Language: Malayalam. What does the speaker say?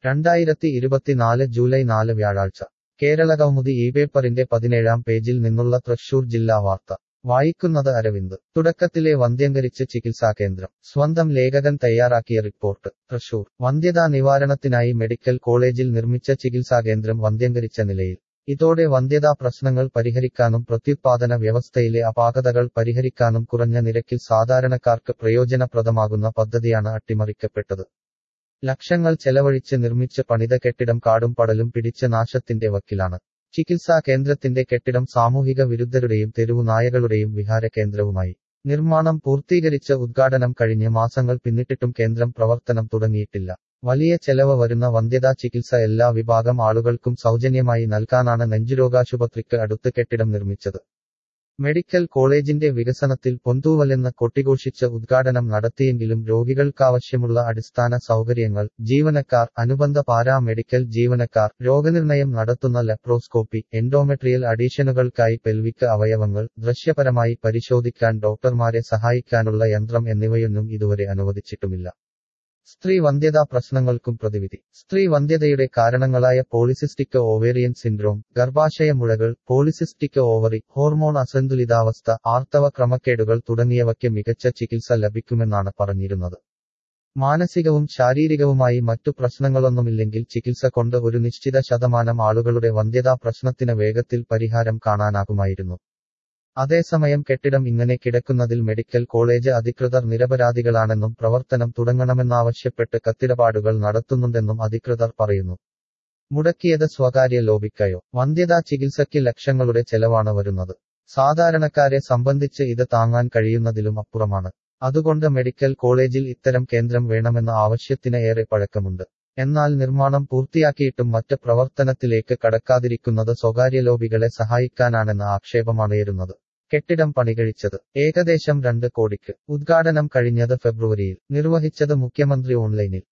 രണ്ടായിരത്തി ഇരുപത്തിനാല് ജൂലൈ നാല് വ്യാഴാഴ്ച കേരളകൗമുദി ഈ പേപ്പറിന്റെ പതിനേഴാം പേജിൽ നിന്നുള്ള തൃശൂർ ജില്ലാ വാർത്ത വായിക്കുന്നത് അരവിന്ദ് തുടക്കത്തിലെ വന്ധ്യംകരിച്ച് ചികിത്സാകേന്ദ്രം സ്വന്തം ലേഖകൻ തയ്യാറാക്കിയ റിപ്പോർട്ട് തൃശൂർ വന്ധ്യതാ നിവാരണത്തിനായി മെഡിക്കൽ കോളേജിൽ നിർമ്മിച്ച ചികിത്സാകേന്ദ്രം വന്ധ്യംകരിച്ച നിലയിൽ ഇതോടെ വന്ധ്യതാ പ്രശ്നങ്ങൾ പരിഹരിക്കാനും പ്രത്യുത്പാദന വ്യവസ്ഥയിലെ അപാകതകൾ പരിഹരിക്കാനും കുറഞ്ഞ നിരക്കിൽ സാധാരണക്കാർക്ക് പ്രയോജനപ്രദമാകുന്ന പദ്ധതിയാണ് അട്ടിമറിക്കപ്പെട്ടത് ലക്ഷങ്ങൾ ചെലവഴിച്ച് നിർമ്മിച്ച് പണിത കെട്ടിടം കാടും പടലും പിടിച്ച നാശത്തിന്റെ വക്കിലാണ് ചികിത്സാ കേന്ദ്രത്തിന്റെ കെട്ടിടം സാമൂഹിക വിരുദ്ധരുടെയും തെരുവു നായകളുടെയും വിഹാര കേന്ദ്രവുമായി നിർമ്മാണം പൂർത്തീകരിച്ച ഉദ്ഘാടനം കഴിഞ്ഞ് മാസങ്ങൾ പിന്നിട്ടിട്ടും കേന്ദ്രം പ്രവർത്തനം തുടങ്ങിയിട്ടില്ല വലിയ ചെലവ് വരുന്ന വന്ധ്യതാ ചികിത്സ എല്ലാ വിഭാഗം ആളുകൾക്കും സൗജന്യമായി നൽകാനാണ് നെഞ്ചുരോഗാശുപത്രിക്ക് അടുത്ത് കെട്ടിടം നിർമ്മിച്ചത് മെഡിക്കൽ കോളേജിന്റെ വികസനത്തിൽ പൊന്തൂവലെന്ന് കൊട്ടിഘോഷിച്ച് ഉദ്ഘാടനം നടത്തിയെങ്കിലും രോഗികൾക്കാവശ്യമുള്ള അടിസ്ഥാന സൗകര്യങ്ങൾ ജീവനക്കാർ അനുബന്ധ പാരാമെഡിക്കൽ ജീവനക്കാർ രോഗനിർണയം നടത്തുന്ന ലെപ്രോസ്കോപ്പി എൻഡോമെട്രിയൽ അഡീഷനുകൾക്കായി പെൽവിക് അവയവങ്ങൾ ദൃശ്യപരമായി പരിശോധിക്കാൻ ഡോക്ടർമാരെ സഹായിക്കാനുള്ള യന്ത്രം എന്നിവയൊന്നും ഇതുവരെ അനുവദിച്ചിട്ടുമില്ല സ്ത്രീ വന്ധ്യതാ പ്രശ്നങ്ങൾക്കും പ്രതിവിധി സ്ത്രീ വന്ധ്യതയുടെ കാരണങ്ങളായ പോളിസിസ്റ്റിക് ഓവേറിയൻ സിൻഡ്രോം ഗർഭാശയ മുഴകൾ പോളിസിസ്റ്റിക് ഓവറി ഹോർമോൺ അസന്തുലിതാവസ്ഥ ആർത്തവ ക്രമക്കേടുകൾ തുടങ്ങിയവയ്ക്ക് മികച്ച ചികിത്സ ലഭിക്കുമെന്നാണ് പറഞ്ഞിരുന്നത് മാനസികവും ശാരീരികവുമായി മറ്റു പ്രശ്നങ്ങളൊന്നുമില്ലെങ്കിൽ ചികിത്സ കൊണ്ട് ഒരു നിശ്ചിത ശതമാനം ആളുകളുടെ വന്ധ്യതാ പ്രശ്നത്തിന് വേഗത്തിൽ പരിഹാരം കാണാനാകുമായിരുന്നു അതേസമയം കെട്ടിടം ഇങ്ങനെ കിടക്കുന്നതിൽ മെഡിക്കൽ കോളേജ് അധികൃതർ നിരപരാധികളാണെന്നും പ്രവർത്തനം തുടങ്ങണമെന്നാവശ്യപ്പെട്ട് കത്തിടപാടുകൾ നടത്തുന്നുണ്ടെന്നും അധികൃതർ പറയുന്നു മുടക്കിയത് സ്വകാര്യ ലോബിക്കയോ വന്ധ്യതാ ചികിത്സയ്ക്ക് ലക്ഷങ്ങളുടെ ചെലവാണ് വരുന്നത് സാധാരണക്കാരെ സംബന്ധിച്ച് ഇത് താങ്ങാൻ കഴിയുന്നതിലും അപ്പുറമാണ് അതുകൊണ്ട് മെഡിക്കൽ കോളേജിൽ ഇത്തരം കേന്ദ്രം വേണമെന്ന ആവശ്യത്തിന് ഏറെ പഴക്കമുണ്ട് എന്നാൽ നിർമ്മാണം പൂർത്തിയാക്കിയിട്ടും മറ്റ് പ്രവർത്തനത്തിലേക്ക് കടക്കാതിരിക്കുന്നത് സ്വകാര്യ ലോബികളെ സഹായിക്കാനാണെന്ന ആക്ഷേപമാണുയരുന്നത് കെട്ടിടം പണികഴിച്ചത് ഏകദേശം രണ്ട് കോടിക്ക് ഉദ്ഘാടനം കഴിഞ്ഞത് ഫെബ്രുവരിയിൽ നിർവഹിച്ചത് മുഖ്യമന്ത്രി ഓൺലൈനിൽ